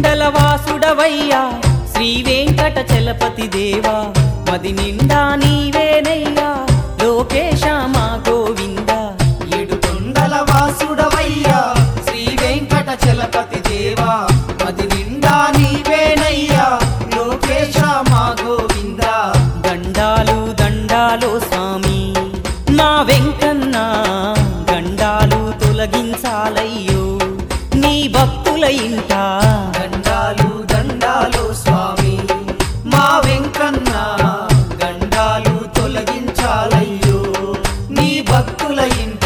కొండల వాసుడవయ్యా శ్రీ వెంకట చలపతి దేవా మది నిండా నీవేనయ్యా లోకేశ మా గోవింద ఏడు కొండల వాసుడవయ్యా శ్రీ వెంకట చలపతి దేవా అది నిండా నీవేనయ్యా లోకేశ మా గోవింద దండాలు దండాలు స్వామి మా వెంకన్న గండాలు తొలగించాలయ్యో నీ భక్తుల ఇంట దండాలు దండాలు స్వామి మా వెంకన్న గండాలు తొలగించాలయ్యో నీ భక్తుల ఇంట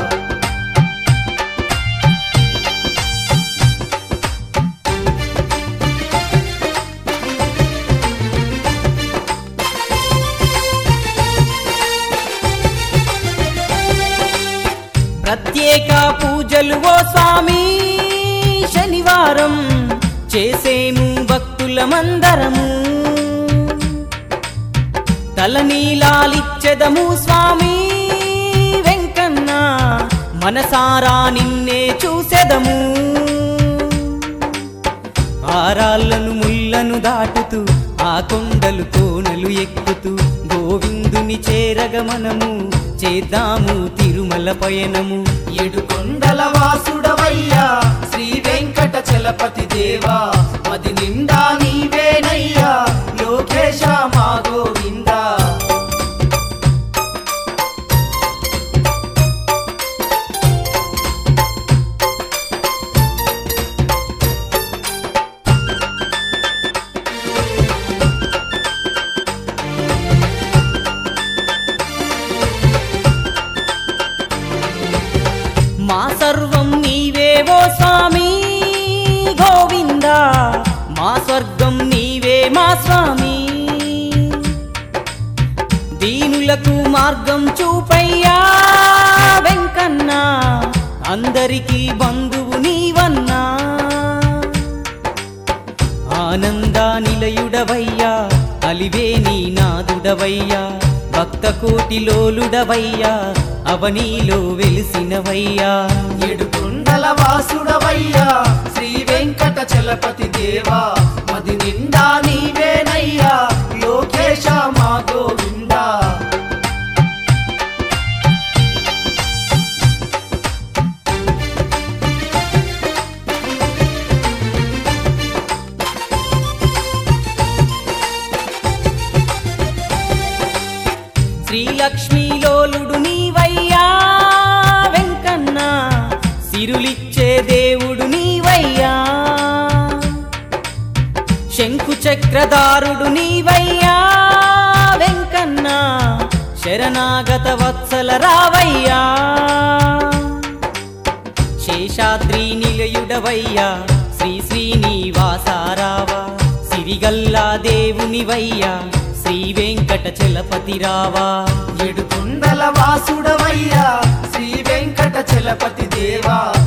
ప్రత్యేక పూజలు ఓ స్వామి శనివారం చేసేము భక్తులమందరము తలనీలాలిచ్చెదము స్వామి వెంకన్న మనసారా నిన్నే చూసెదము ఆరాళ్ళను ముళ్ళను దాటుతూ ఆ కొండలు కోనలు ఎక్కుతూ గోవిందుని చేరగ మనము చేద్దాము తిరుమల పయనము ఏడు కొండల వాసుడవయ్యా శ్రీ వెంకట చలపతి దేవా అది నిండా నీవేనయ్యా లోకేశ మా గోవింద మా సర్వం నీవేవో స్వామి గోవింద మా స్వర్గం నీవే మా స్వామి దీనులకు మార్గం చూపయ్యా వెంకన్న అందరికీ బంధువు నీవన్నా ఆనంద నిలయుడవయ్యా అలివే నీ నాదుడవయ్యా భక్త కోటిలోలుడవయ్యా అవనీలో వెలిసినవయ్యా ఏడు కొండల వాసుడవయ్యా శ్రీ వెంకట చలపతి దేవా అది నిండా నీవేనయ్యా లోకేశ మా గోవింద శ్రీలక్ష్మీలోలుడు నీవయ్యా వెంకన్న సిరులిచ్చే దేవుడు నీవయ్యా శంకు చక్రధారుడు నీవయ్యా వెంకన్న శరణాగత వత్సల రావయ్యా శేషాద్రి నిలయుడవయ్యా శ్రీ శ్రీనివాసారావా సిరిగల్లా దేవునివయ్యా శ్రీ వెంకట చలపతి రావా ఏడు కొండల వాసుడవయ్యా శ్రీ వెంకట చలపతి దేవా